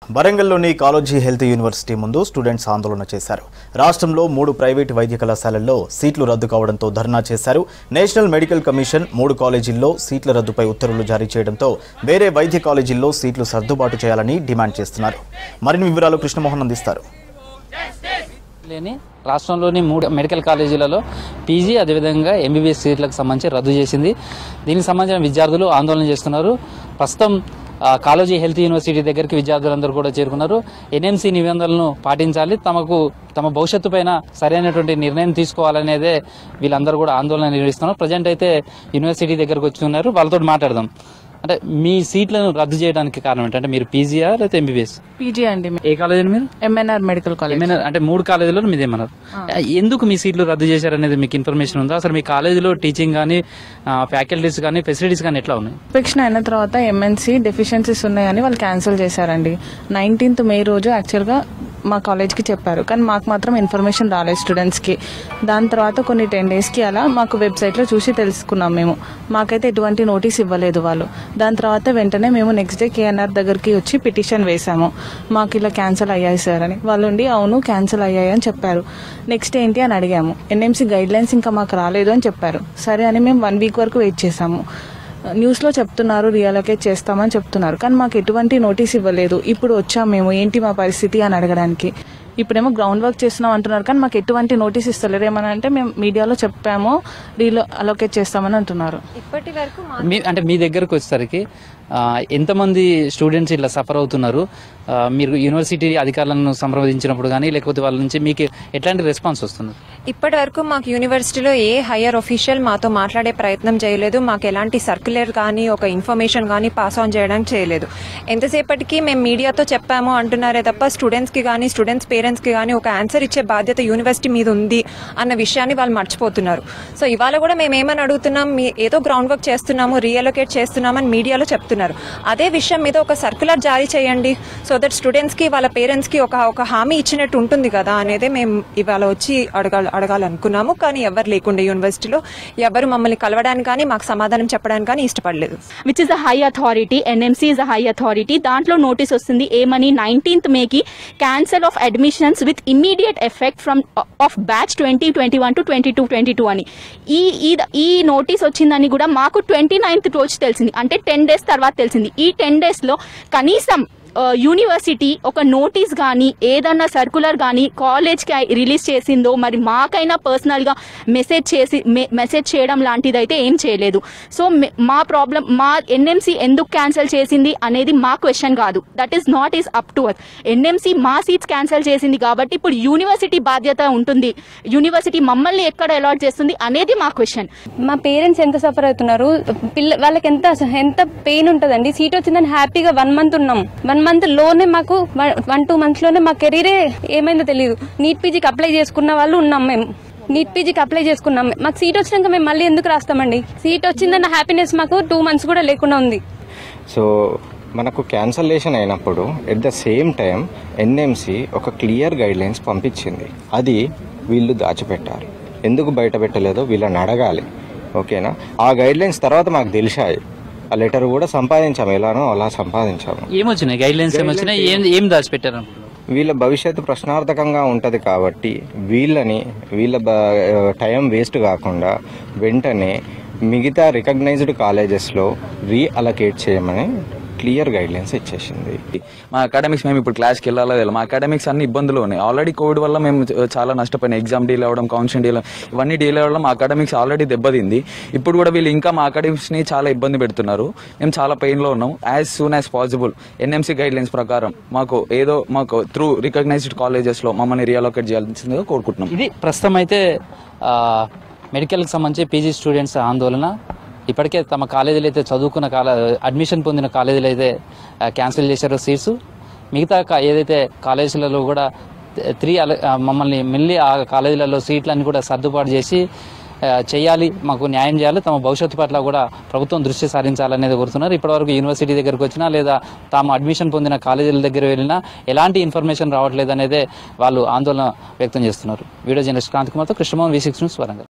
వరంగల్లోని Kaloji health university ముందు students ఆందోళన చేశారు రాష్ట్రంలో మూడు ప్రైవేటు వైద్య కళాశాలల్లో సీట్లు రద్దు కావడంతో ధర్నా చేశారు నేషనల్ మెడికల్ కమిషన్ మూడు కాలేజీల్లో సీట్ల రద్దుపై ఉత్తర్వులు జారీ చేయడంతో వేరే వైద్య కాలేజీల్లో సీట్లు సర్దుబాటు చేయాలని డిమాండ్ చేస్తున్నారు మరిన్ని వివరాలు కృష్ణమోహన్ అందిస్తారు లేని రాష్ట్రంలోని మూడు మెడికల్ కాలేజీలలో పీజీ అదేవిధంగా ఎంబీబీఎస్ సీట్లకు సంబంధించి రద్దు చేసింది దీనికి సంబంధించిన విద్యార్థులు ఆందోళన చేస్తున్నారు ప్రస్తుతం ఆ, కాలోజీ హెల్త్ యూనివర్సిటీ దగ్గరికి విద్యార్థులందరూ కూడా చేరుకున్నారు ఎన్ఎంసీ నిబంధనలను పాటించాలి తమకు తమ భవిష్యత్తు పైన సరైనటువంటి నిర్ణయం తీసుకోవాలనేదే వీళ్ళందరూ కూడా ఆందోళన నిర్వహిస్తున్నారు ప్రజెంట్ అయితే యూనివర్సిటీ దగ్గరకు వచ్చి ఉన్నారు వాళ్ళతో మాట్లాడదాం అంటే మీ సీట్లను రద్దు చేయడానికి కారణం ఏంటంటే మీరు పీజీఆ లేకపోతే ఎంబీబీఎస్ పీజీ అండి ఏ కాలేజీ మీరు ఎంఎన్ఆర్ మెడికల్ కాలేజ్ ఏమైనా అంటే మూడు కాలేజీలో మీదేమన్నారు ఎందుకు మీ సీట్లు రద్దు చేశారనేది మీకు ఇన్ఫర్మేషన్ ఉందా అసలు మీ కాలేజీలో టీచింగ్ కానీ ఫ్యాకల్టీస్ కానీ ఫెసిలిటీస్ కానీ ఎట్లా ఉన్నాయి ఇన్స్పెక్షన్ అయిన తర్వాత ఎంఎన్సీ డెఫిషియన్సీస్ ఉన్నాయని వాళ్ళు క్యాన్సిల్ చేశారండి నైన్టీన్త్ మే రోజు యాక్చువల్గా మా కాలేజ్కి చెప్పారు కానీ మాకు మాత్రం ఇన్ఫర్మేషన్ రాలేదు స్టూడెంట్స్కి దాని తర్వాత కొన్ని టెన్ డేస్కి అలా మాకు వెబ్సైట్లో చూసి తెలుసుకున్నాం మేము మాకైతే ఎటువంటి నోటీస్ ఇవ్వలేదు వాళ్ళు దాని తర్వాత వెంటనే మేము నెక్స్ట్ డే కేఎన్ఆర్ దగ్గరికి వచ్చి పిటిషన్ వేశాము మాకు ఇలా క్యాన్సిల్ అయ్యాయి సార్ అని వాళ్ళు ఉండి అవును క్యాన్సిల్ అయ్యాయి అని చెప్పారు నెక్స్ట్ ఏంటి అని అడిగాము ఎన్ఎంసీ గైడ్ లైన్స్ ఇంకా మాకు రాలేదు అని చెప్పారు సరే అని మేము వన్ వీక్ వరకు వెయిట్ చేశాము న్యూస్లో చెప్తున్నారు రియలొకేట్ చేస్తామని చెప్తున్నారు కానీ మాకు ఎటువంటి నోటీస్ ఇవ్వలేదు ఇప్పుడు వచ్చాం మేము ఏంటి మా పరిస్థితి అని అడగడానికి ఇప్పుడేమో గ్రౌండ్ వర్క్ చేస్తున్నాం అంటున్నారు కానీ మాకు ఎటువంటి నోటీస్ ఇస్తలేరు ఏమని అంటే మేము మీడియాలో చెప్పాము రీలో అలొకేట్ చేస్తామని అంటున్నారు ఇప్పటి వరకు మా మీ అంటే మీ దగ్గరకు వచ్చేసరికి ఆ, ఎంతమంది స్టూడెంట్స్ ఇట్లా సఫర్ అవుతున్నారు ఆ, మీరు యూనివర్సిటీ అధికారులను సంప్రదించినప్పుడు కానీ లేకపోతే వాళ్ళ నుంచి మీకు ఎట్లాంటి రెస్పాన్స్ వస్తుంది ఇప్పటి వరకు మాకు యూనివర్సిటీలో ఏ హయ్యర్ ఒఫీషియల్ మాతో మాట్లాడే ప్రయత్నం చేయలేదు మాకు ఎలాంటి సర్క్యులర్ కానీ ఒక ఇన్ఫర్మేషన్ కానీ పాస్ ఆన్ చేయడానికి చేయలేదు ఎంతసేపటికి మేము మీడియాతో చెప్పాము అంటున్నారే తప్ప స్టూడెంట్స్కి కానీ స్టూడెంట్స్ పేరెంట్స్కి కానీ ఒక ఆన్సర్ ఇచ్చే బాధ్యత యూనివర్సిటీ మీద ఉంది అన్న విషయాన్ని వాళ్ళు మర్చిపోతున్నారు సో ఇవాళ కూడా మేము ఏమని అడుగుతున్నాం మీ ఏదో గ్రౌండ్ వర్క్ చేస్తున్నాము రీఅలొకేట్ చేస్తున్నామని మీడియాలో చెప్తున్నారు అదే విషయం మీద ఒక సర్క్యులర్ జారీ చేయండి సో దట్ స్టూడెంట్స్కి వాళ్ళ పేరెంట్స్కి ఒక ఒక హామీ ఇచ్చినట్టు ఉంటుంది కదా అనేదే మేము ఇవాళ వచ్చి అడగాలి అడగాలనుకున్నాము కానీ ఎవరు లేకుండే యూనివర్సిటీలో ఎవరు మమ్మల్ని కలవడానికి కానీ మాకు సమాధానం చెప్పడానికి కానీ ఇష్టపడలేదు which is a high authority NMC is a high authority దాంట్లో నోటీస్ వస్తుంది ఏమని నైన్టీన్త్ మేకి cancel of admissions with immediate effect from of batch twenty twenty one to twenty two twenty two అని ఈ ఈ- ఈ నోటీస్ వచ్చిందని కూడా మాకు ట్వంటీ నైన్త్ రోజు తెలిసింది అంటే టెన్ డేస్ తర్వాత తెలిసింది ఈ టెన్ డేస్ లో కనీసం ఆ, యూనివర్సిటీ ఒక నోటీస్ కానీ ఏదన్నా సర్కులర్ కానీ కాలేజ్కి రిలీజ్ చేసిందో మరి మాకైనా పర్సనల్గా మెసేజ్ చేసి మె- మెసేజ్ చేయడం లాంటిది అయితే ఏం చేయలేదు సో మె- మా ప్రాబ్లం మా ఎన్ఎంసీ ఎందుకు క్యాన్సిల్ చేసింది అనేది మా క్వశ్చన్ కాదు that is not is up to us NMC మా సీట్స్ క్యాన్సిల్ చేసింది కాబట్టి ఇప్పుడు యూనివర్సిటీ బాధ్యత ఉంటుంది యూనివర్సిటీ మమ్మల్ని ఎక్కడ అలాట్ చేస్తుంది అనేది మా క్వశ్చన్ మా పేరెంట్స్ ఎంత సఫర్ అవుతున్నారు పిల్ల వాళ్ళకి ఎంత ఎంత పెయిన్ ఉంటుందండి సీట్ వచ్చిందని హ్యాపీగా వన్ మంత్ ఉన్నాం వన్ మంత్ లోనే మాకు వన్ టూ మంత్స్ లోనే మా కెరీరే ఏమైందో తెలియదు నీట్ పీజీకి అప్లై చేసుకున్న వాళ్ళు ఉన్నాం మేము నీట్ పీజీకి అప్లై చేసుకున్నాం మాకు సీట్ వచ్చినాక మేము మళ్ళీ ఎందుకు రాస్తామండి సీట్ వచ్చిందన్న హ్యాపీనెస్ మాకు టూ మంత్స్ కూడా లేకుండా ఉంది సో మనకు క్యాన్సలేషన్ అయినప్పుడు at the same time NMC ఒక క్లియర్ గైడ్ లైన్స్ పంపించింది అది వీళ్ళు దాచిపెట్టారు ఎందుకు బయట పెట్టలేదో వీళ్ళని అడగాలి ఓకేనా ఆ గైడ్ లైన్స్ తర్వాత మాకు తెలిసాయి ఆ లెటర్ కూడా సంపాదించాము ఎలానో అలా సంపాదించాము ఏమొచ్చినాయి గైడ్ లైన్స్ ఏమొచ్చినాయి ఏం ఏం దాచిపెట్టారు అనుకుంటున్నారు? వీళ్ళ భవిష్యత్తు ప్రశ్నార్థకంగా ఉంటది కాబట్టి వీళ్ళని వీళ్ళ బ- టైం వేస్ట్ కాకుండా వెంటనే మిగతా రికగ్నైజ్డ్ కాలేజెస్లో రీఅలకేట్ చేయమని క్లియర్ గైడ్ లైన్స్ ఇచ్చేసింది మా అకాడమిక్స్ మేము ఇప్పుడు క్లాస్కి వెళ్ళాలో వెళ్ళాలి మా అకాడమిక్స్ అన్ని ఇబ్బందులు ఉన్నాయి ఆల్రెడీ కోవిడ్ వల్ల మేము చాలా నష్టపోయినాం ఎగ్జామ్ డీల్ అవ్వడం కౌన్సిలింగ్ డీల్ ఇవన్నీ డీల్ అవ్వడం మా అకాడమిక్స్ ఆల్రెడీ దెబ్బతింది ఇప్పుడు కూడా వీళ్ళు ఇంకా మా అకాడమిక్స్ని చాలా ఇబ్బంది పెడుతున్నారు మేము చాలా పెయిన్లో ఉన్నాం as soon as possible NMC guidelines ప్రకారం మాకు ఏదో మాకు త్రూ రికగ్నైజ్డ్ కాలేజెస్లో మమ్మల్ని రీఅలోకేట్ చేయాల్సిందిగా కోరుకుంటున్నాం ఇది ప్రస్తుతం అయితే ఆ, మెడికల్కి సంబంధించి పీజీ స్టూడెంట్స్ ఆందోళన ఇప్పటికే తమ కాలేజీలు అయితే చదువుకున్న కాల అడ్మిషన్ పొందిన కాలేజీలు అయితే ఆ, క్యాన్సిల్ చేశారో సీట్స్ మిగతా కా- ఏదైతే కాలేజీలలో కూడా త్రీ అల- ఆ, మమ్మల్ని మళ్ళీ ఆ కాలేజీలలో సీట్లన్నీ కూడా సర్దుబాటు చేసి ఆ, చేయాలి మాకు న్యాయం చేయాలి తమ భవిష్యత్తు పట్ల కూడా ప్రభుత్వం దృష్టి సారించాలనేది కోరుతున్నారు ఇప్పటివరకు యూనివర్సిటీ దగ్గరకు వచ్చినా లేదా తాము అడ్మిషన్ పొందిన కాలేజీల దగ్గర వెళ్ళినా ఎలాంటి ఇన్ఫర్మేషన్ రావట్లేదు అనేదే వాళ్ళు ఆందోళన వ్యక్తం చేస్తున్నారు వీడియో జర్నలిస్ట్ కాంత్ కుమార్తో Krishnamohan V six news Warangal